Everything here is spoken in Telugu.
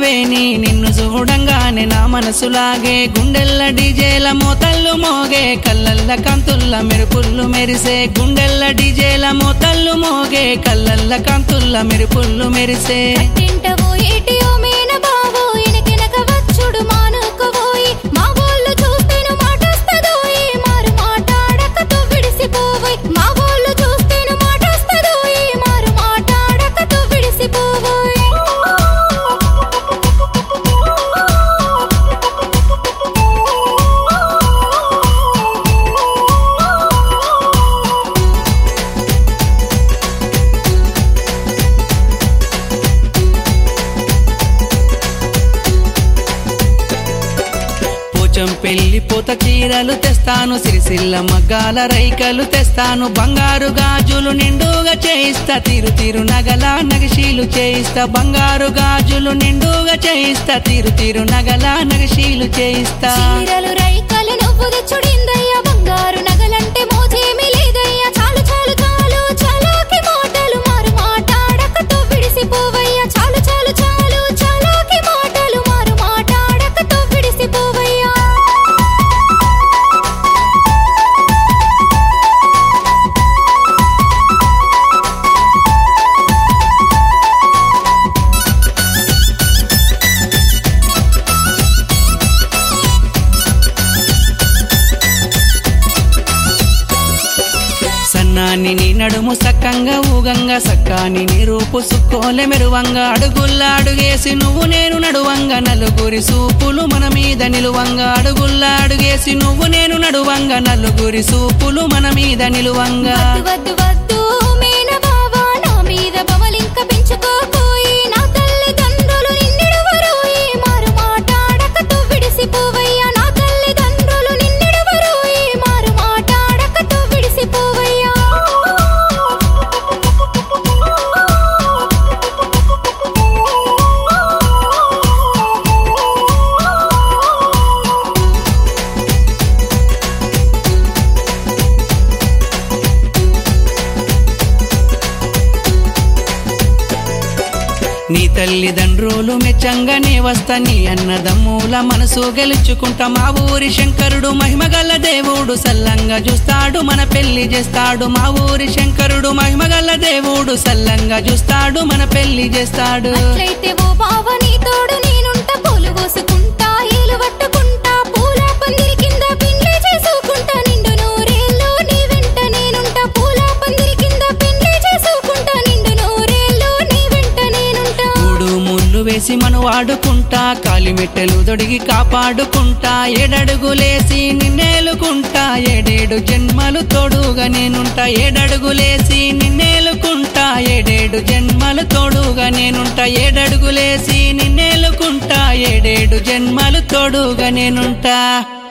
వేణి నిన్ను చూడంగానే నా మనసులాగే గుండెల్ల డీజేల మోతల్లు మోగే కళ్ళల్ల కంతుల్ల మెరుపుల్లు మెరిసే గుండెల్ల డీజేల మోతల్లు మోగే కళ్ళల్ల కంతుల్ల మెరుపుల్లు మెరిసే తింటవో ఏటియో మేన బావో ఎనకెనక వచ్చుడు మానుకోవోయి మా వోళ్ళు చూస్తేను మాటొస్తదోయి మారు మాటాడకతో విడిసిపోవోయ్ మా వోళ్ళు చూస్తేను మాటొస్తదోయి మారు మాటాడకతో విడిసిపోవోయ్ పోచం పెళ్లి పూత చీరలు తెస్తాను సిరిసిల్ల మగ్గాల రైకలు తెస్తాను బంగారు గాజులు నిండుగా చేయిస్తా తిరు తిరు నగల నగశీలు చేయిస్తా బంగారు గాజులు నిండుగా చేయిస్తా తిరు తిరు నగల నగశీలు చేయిస్తా చీరలు రైకలు నువ్వు తెచ్చుడిందయ్యా బంగారు నగలంటే మోజేమీ లేదయ్యా చాలు చాలు చాలు చాలాకి మాటలు మారు మాటాడకతో విడిసిపోవయ్యా చాలు చాలు చాలు చాలాకి మాటలు మారు మాటాడకతో విడిసిపోవయ్యా సన్నాని నీ నడుము సక్కంగా ఊగంగా సక్కాని నీ రూపు సుక్కోలె మెరువంగా అడుగుల్లా అడుగేసి నువ్వు నేను నడువంగా నలుగురి సూపులు మన మీద నిలువంగా అడుగుల్లా అడుగేసి నువ్వు నేను నడువంగా నలుగురి సూపులు మన మీద నిలువంగా వద్దు వద్దు వద్దు మేన బావా నా మీద బవలింక పెంచుకోపోయి నా తల్లిదండ్రులు నిన్నెడవరోయి మారు మాటాడకతో విడిసిపోవయ్యా నా తల్లిదండ్రులు నిన్నెడవరోయి మారు మాటాడకతో విడిసిపోవయ్యా నీ తల్లిదండ్రులు మెచ్చంగానే వస్తా నీ అన్నదమ్ముల మనసు గెలుచుకుంటా మా ఊరి శంకరుడు మహిమగల దేవుడు సల్లంగా చూస్తాడు మన పెళ్లి చేస్తాడు మా ఊరి శంకరుడు మహిమగల దేవుడు సల్లంగా చూస్తాడు మన పెళ్లి చేస్తాడు అట్లయితే ఓ బావ నీ తోడు నేనుంటా పూలు కోసుకుంటా ఏలు పట్టుకుంటా పూల పందిరి కింద పెండ్లి చేసుకుంటా నిండు నూరేళ్ళు నీ వెంట నేనుంటా పూల పందిరి కింద పెండ్లి చేసుకుంటా నిండు నూరేళ్ళు నీ వెంట నేనుంటా మూడు ముళ్ళు వేసి మనం వాడుకుంటా కాలిమెట్టెలు దొడిగి కాపాడుకుంటా ఏడడుగులేసి నిన్నేలుకుంటా ఏడేడు జన్మలు తోడుగా నేనుంటా ఏడడుగులేసి నిన్నేలుకుంటా ఏడేడు జన్మలు తోడుగా నేనుంటా ఏడడుగులేసి నిన్నేలుకుంటా ఏడేడు జన్మలు తోడుగా నేనుంటా